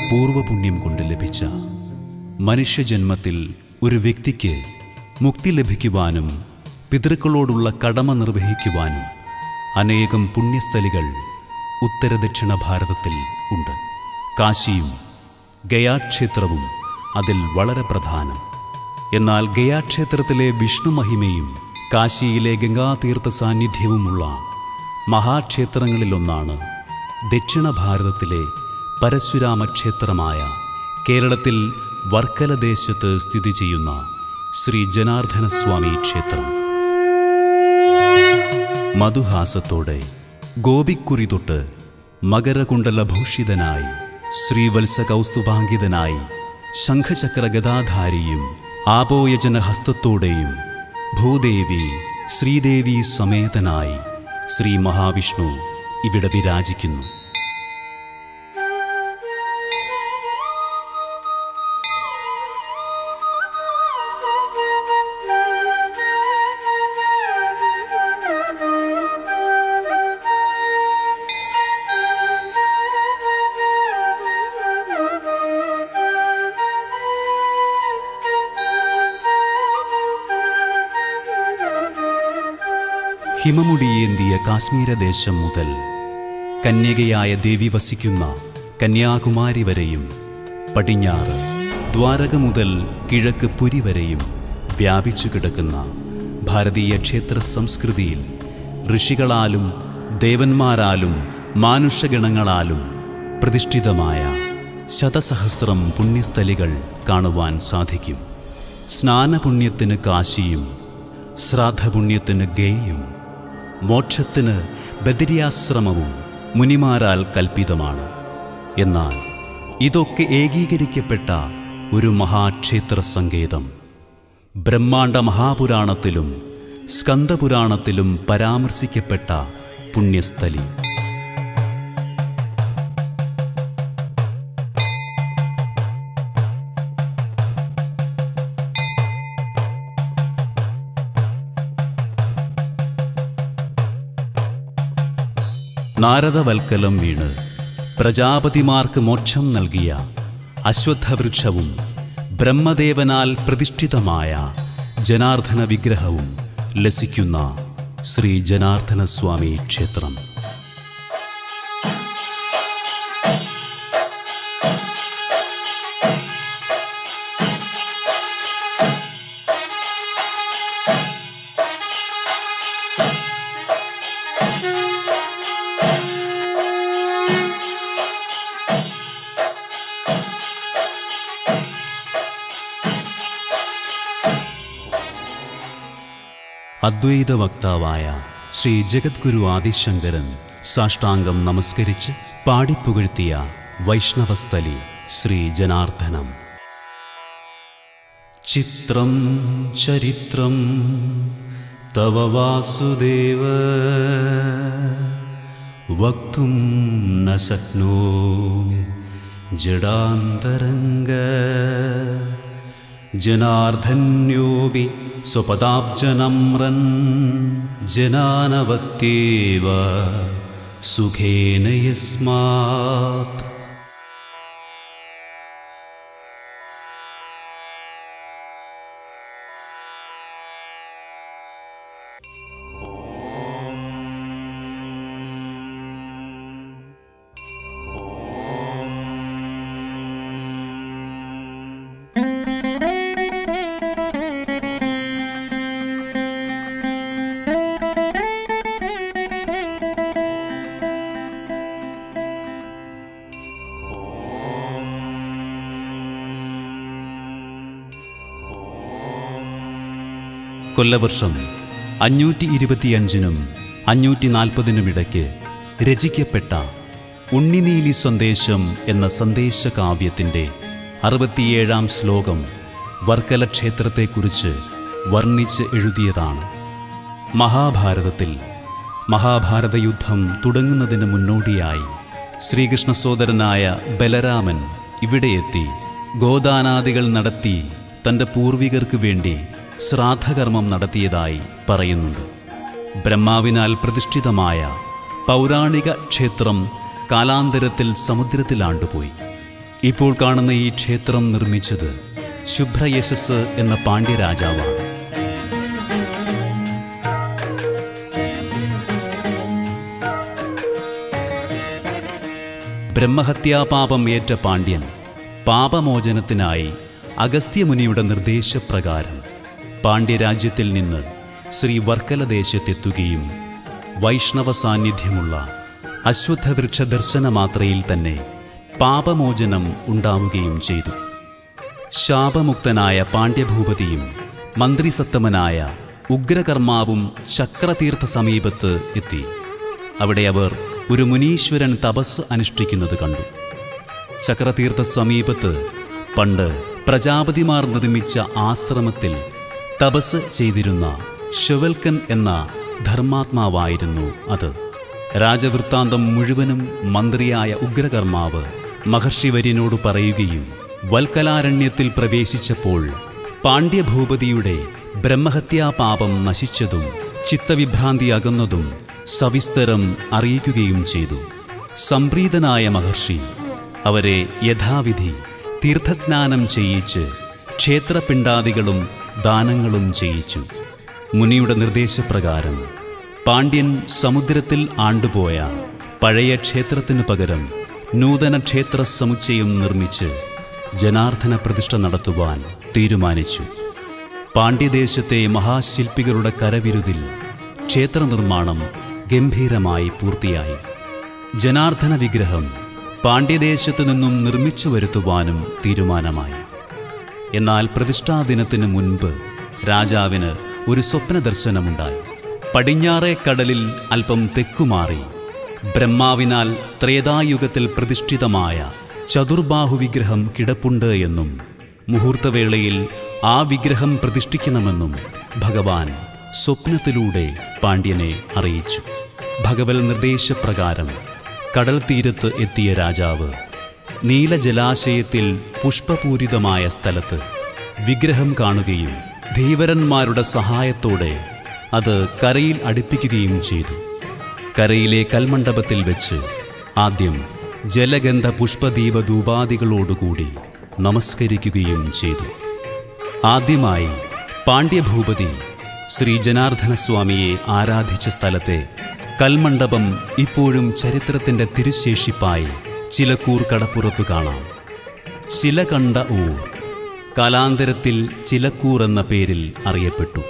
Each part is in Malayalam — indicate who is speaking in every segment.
Speaker 1: പൂർവപുണ്യം കൊണ്ട് ലഭിച്ച മനുഷ്യജന്മത്തിൽ ഒരു വ്യക്തിക്ക് മുക്തി ലഭിക്കുവാനും പിതൃക്കളോടുള്ള കടമ നിർവഹിക്കുവാനും അനേകം പുണ്യസ്ഥലികൾ ഉത്തരദക്ഷിണ ഭാരതത്തിൽ ഉണ്ട് കാശിയും ഗയാക്ഷേത്രവും അതിൽ വളരെ പ്രധാനം എന്നാൽ ഗയാക്ഷേത്രത്തിലെ വിഷ്ണു മഹിമയും കാശിയിലെ ഗംഗാതീർത്ഥ സാന്നിധ്യവുമുള്ള മഹാക്ഷേത്രങ്ങളിലൊന്നാണ് ദക്ഷിണ ഭാരതത്തിലെ പരശുരാമ ക്ഷേത്രമായ കേരളത്തിൽ വർക്കല ദേശത്ത് സ്ഥിതി ചെയ്യുന്ന ശ്രീ ജനാർദ്ദനസ്വാമി ക്ഷേത്രം മധുഹാസത്തോടെ ഗോപിക്കുറി തൊട്ട് മകരകുണ്ടലഭൂഷിതനായി ശ്രീവത്സ കൗസ്തുഭാങ്കിതനായി ശംഖചക്ര ഗദാധാരിയും ആപോയജന ഹസ്തത്തോടെയും ഭൂദേവി ശ്രീദേവി സമേതനായി ശ്രീ മഹാവിഷ്ണു ഇവിടെ വിരാജിക്കുന്നു ഹിമമുടിയേന്തിയ കാശ്മീരദേശം മുതൽ കന്യകയായ ദേവി വസിക്കുന്ന കന്യാകുമാരി വരെയും പടിഞ്ഞാറ് ദ്വാരക മുതൽ കിഴക്ക് പുരി വരെയും വ്യാപിച്ചു കിടക്കുന്ന ഭാരതീയ ക്ഷേത്ര സംസ്കൃതിയിൽ ഋഷികളാലും ദേവന്മാരാലും മാനുഷഗണങ്ങളാലും പ്രതിഷ്ഠിതമായ ശതസഹസ്രം പുണ്യസ്ഥലികൾ കാണുവാൻ സാധിക്കും സ്നാനപുണ്യത്തിന് കാശിയും ശ്രാദ്ധപുണ്യത്തിന് ഗേയും മോക്ഷത്തിന് ബദരിയാശ്രമവും മുനിമാരാൽ കൽപ്പിതമാണ് എന്നാൽ ഇതൊക്കെ ഏകീകരിക്കപ്പെട്ട ഒരു മഹാക്ഷേത്ര സങ്കേതം ബ്രഹ്മാണ്ഡ മഹാപുരാണത്തിലും സ്കന്ദപുരാണത്തിലും പരാമർശിക്കപ്പെട്ട പുണ്യസ്ഥലി നാരദവൽക്കലം വീണ് പ്രജാപതിമാർക്ക് മോക്ഷം നൽകിയ അശ്വത്ഥവൃക്ഷവും ബ്രഹ്മദേവനാൽ പ്രതിഷ്ഠിതമായ ജനാർദ്ദന വിഗ്രഹവും ലസിക്കുന്ന ശ്രീ ജനാർദ്ദന സ്വാമി ക്ഷേത്രം അദ്വൈത വക്താവായ ശ്രീ ജഗദ്ഗുരു ആദിശങ്കരൻ സാഷ്ടാംഗം നമസ്കരിച്ച് പാടിപ്പുകഴ്ത്തിയ വൈഷ്ണവസ്ഥലി ശ്രീ ജനാർദ്ദനം ചിത്രം ചരിത്രം തവ വാസുദേവ വക്തും ന ശക്നോമി ജഡാന്തരംഗ ജനാർദ്ദന്യോപി സ്വപദാബ്ജനമ്രൻ ജനാനവത്യേവ സുഖേന യസ്മാത് കൊല്ലവർഷം അഞ്ഞൂറ്റി ഇരുപത്തിയഞ്ചിനും അഞ്ഞൂറ്റി നാൽപ്പതിനുമിടയ്ക്ക് രചിക്കപ്പെട്ട ഉണ്ണിനീലി സന്ദേശം എന്ന സന്ദേശകാവ്യത്തിൻ്റെ അറുപത്തിയേഴാം ശ്ലോകം വർക്കല ക്ഷേത്രത്തെക്കുറിച്ച് വർണ്ണിച്ച് എഴുതിയതാണ് മഹാഭാരതത്തിൽ മഹാഭാരത യുദ്ധം തുടങ്ങുന്നതിന് മുന്നോടിയായി ശ്രീകൃഷ്ണ സോദരനായ ബലരാമൻ ഇവിടെയെത്തി ഗോദാനാദികൾ നടത്തി തൻ്റെ പൂർവികർക്ക് വേണ്ടി ശ്രാദ്ധകർമ്മം നടത്തിയതായി പറയുന്നുണ്ട് ബ്രഹ്മാവിനാൽ പ്രതിഷ്ഠിതമായ പൗരാണിക ക്ഷേത്രം കാലാന്തരത്തിൽ സമുദ്രത്തിലാണ്ടുപോയി ഇപ്പോൾ കാണുന്ന ഈ ക്ഷേത്രം നിർമ്മിച്ചത് ശുഭ്രയശസ് എന്ന പാണ്ഡ്യരാജാവാണ് ബ്രഹ്മഹത്യാപാപം ഏറ്റ പാണ്ഡ്യൻ പാപമോചനത്തിനായി അഗസ്ത്യമുനിയുടെ നിർദ്ദേശപ്രകാരം പാണ്ഡ്യരാജ്യത്തിൽ നിന്ന് ശ്രീ വർക്കല ദേശത്തെത്തുകയും വൈഷ്ണവ സാന്നിധ്യമുള്ള അശ്വത്ഥവൃക്ഷ ദർശന മാത്രയിൽ തന്നെ പാപമോചനം ഉണ്ടാവുകയും ചെയ്തു ശാപമുക്തനായ പാണ്ഡ്യഭൂപതിയും മന്ത്രിസത്തമനായ ഉഗ്രകർമാവും ചക്രതീർത്ഥ സമീപത്ത് എത്തി അവിടെ അവർ ഒരു മുനീശ്വരൻ തപസ് അനുഷ്ഠിക്കുന്നത് കണ്ടു ചക്രതീർത്ഥ സമീപത്ത് പണ്ട് പ്രജാപതിമാർ നിർമ്മിച്ച ആശ്രമത്തിൽ തപസ് ചെയ്തിരുന്ന ഷവൽക്കൻ എന്ന ധർമാത്മാവായിരുന്നു അത് രാജവൃത്താന്തം മുഴുവനും മന്ത്രിയായ ഉഗ്രകർമാവ് മഹർഷിവര്യനോട് പറയുകയും വൽക്കലാരണ്യത്തിൽ പ്രവേശിച്ചപ്പോൾ പാണ്ഡ്യഭൂപതിയുടെ ബ്രഹ്മഹത്യാപാപം നശിച്ചതും ചിത്തവിഭ്രാന്തി അകന്നതും സവിസ്തരം അറിയിക്കുകയും ചെയ്തു സംപ്രീതനായ മഹർഷി അവരെ യഥാവിധി തീർത്ഥസ്നാനം ചെയ്യിച്ച് ക്ഷേത്രപിണ്ഡാദികളും ദാനങ്ങളും ചെയ്യിച്ചു മുനിയുടെ നിർദ്ദേശപ്രകാരം പാണ്ഡ്യൻ സമുദ്രത്തിൽ ആണ്ടുപോയ പഴയ ക്ഷേത്രത്തിനു പകരം നൂതന ക്ഷേത്ര സമുച്ചയം നിർമ്മിച്ച് ജനാർദ്ദന പ്രതിഷ്ഠ നടത്തുവാൻ തീരുമാനിച്ചു പാണ്ഡ്യദേശത്തെ മഹാശില്പികളുടെ കരവിരുതിൽ ക്ഷേത്ര നിർമ്മാണം ഗംഭീരമായി പൂർത്തിയായി ജനാർദ്ദന വിഗ്രഹം പാണ്ഡ്യദേശത്തു നിന്നും നിർമ്മിച്ചു വരുത്തുവാനും തീരുമാനമായി എന്നാൽ പ്രതിഷ്ഠാദിനത്തിനു മുൻപ് രാജാവിന് ഒരു സ്വപ്ന ദർശനമുണ്ടായി പടിഞ്ഞാറേ കടലിൽ അല്പം തെക്കുമാറി ബ്രഹ്മാവിനാൽ ത്രേതായുഗത്തിൽ പ്രതിഷ്ഠിതമായ ചതുർബാഹു വിഗ്രഹം കിടപ്പുണ്ട് എന്നും മുഹൂർത്തവേളയിൽ ആ വിഗ്രഹം പ്രതിഷ്ഠിക്കണമെന്നും ഭഗവാൻ സ്വപ്നത്തിലൂടെ പാണ്ഡ്യനെ അറിയിച്ചു ഭഗവൽ നിർദ്ദേശപ്രകാരം കടൽ തീരത്ത് എത്തിയ രാജാവ് നീലജലാശയത്തിൽ പുഷ്പപൂരിതമായ സ്ഥലത്ത് വിഗ്രഹം കാണുകയും ധീവരന്മാരുടെ സഹായത്തോടെ അത് കരയിൽ അടുപ്പിക്കുകയും ചെയ്തു കരയിലെ കൽമണ്ഡപത്തിൽ വെച്ച് ആദ്യം ജലഗന്ധ പുഷ്പദീപ ധൂപാദികളോടുകൂടി നമസ്കരിക്കുകയും ചെയ്തു ആദ്യമായി പാണ്ഡ്യഭൂപതി ശ്രീ ജനാർദ്ദനസ്വാമിയെ ആരാധിച്ച സ്ഥലത്തെ കൽമണ്ഡപം ഇപ്പോഴും ചരിത്രത്തിൻ്റെ തിരുശേഷിപ്പായി ചിലക്കൂർ കടപ്പുറത്തു കാണാം ചില കണ്ട ഊർ കാലാന്തരത്തിൽ ചിലക്കൂർ എന്ന പേരിൽ അറിയപ്പെട്ടു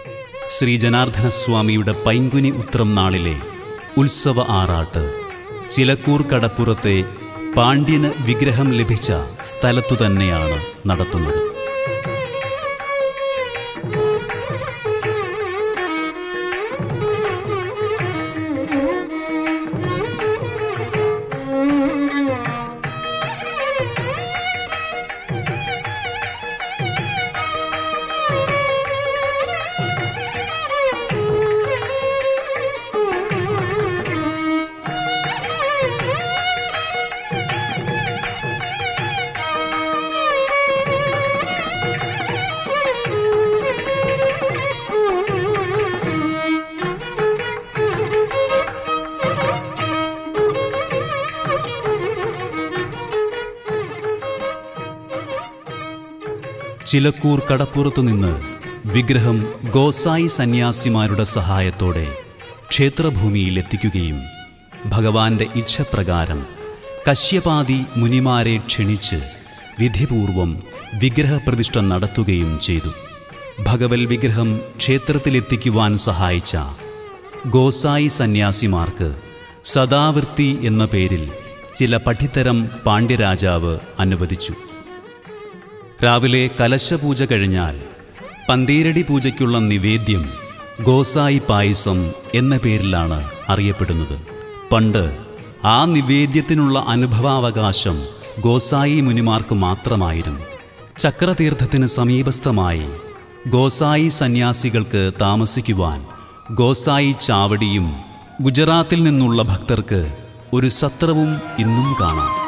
Speaker 1: ശ്രീ ജനാർദ്ദനസ്വാമിയുടെ പൈങ്കുനി ഉത്രം നാളിലെ ഉത്സവ ആറാട്ട് ചിലക്കൂർ കടപ്പുറത്തെ പാണ്ഡ്യന് വിഗ്രഹം ലഭിച്ച സ്ഥലത്തു തന്നെയാണ് നടത്തുന്നത് ചിലക്കൂർ കടപ്പുറത്തു നിന്ന് വിഗ്രഹം ഗോസായി സന്യാസിമാരുടെ സഹായത്തോടെ ക്ഷേത്രഭൂമിയിൽ എത്തിക്കുകയും ഭഗവാന്റെ ഇച്ഛപ്രകാരം കശ്യപാതി മുനിമാരെ ക്ഷണിച്ച് വിധിപൂർവം വിഗ്രഹപ്രതിഷ്ഠ നടത്തുകയും ചെയ്തു ഭഗവൽ വിഗ്രഹം ക്ഷേത്രത്തിലെത്തിക്കുവാൻ സഹായിച്ച ഗോസായി സന്യാസിമാർക്ക് സദാവൃത്തി എന്ന പേരിൽ ചില പഠിത്തരം പാണ്ഡ്യരാജാവ് അനുവദിച്ചു രാവിലെ കലശപൂജ കഴിഞ്ഞാൽ പന്തീരടി പൂജയ്ക്കുള്ള നിവേദ്യം ഗോസായി പായസം എന്ന പേരിലാണ് അറിയപ്പെടുന്നത് പണ്ട് ആ നിവേദ്യത്തിനുള്ള അനുഭവാവകാശം ഗോസായി മുനിമാർക്ക് മാത്രമായിരുന്നു ചക്രതീർത്ഥത്തിന് സമീപസ്ഥമായി ഗോസായി സന്യാസികൾക്ക് താമസിക്കുവാൻ ഗോസായി ചാവടിയും ഗുജറാത്തിൽ നിന്നുള്ള ഭക്തർക്ക് ഒരു സത്രവും ഇന്നും കാണാം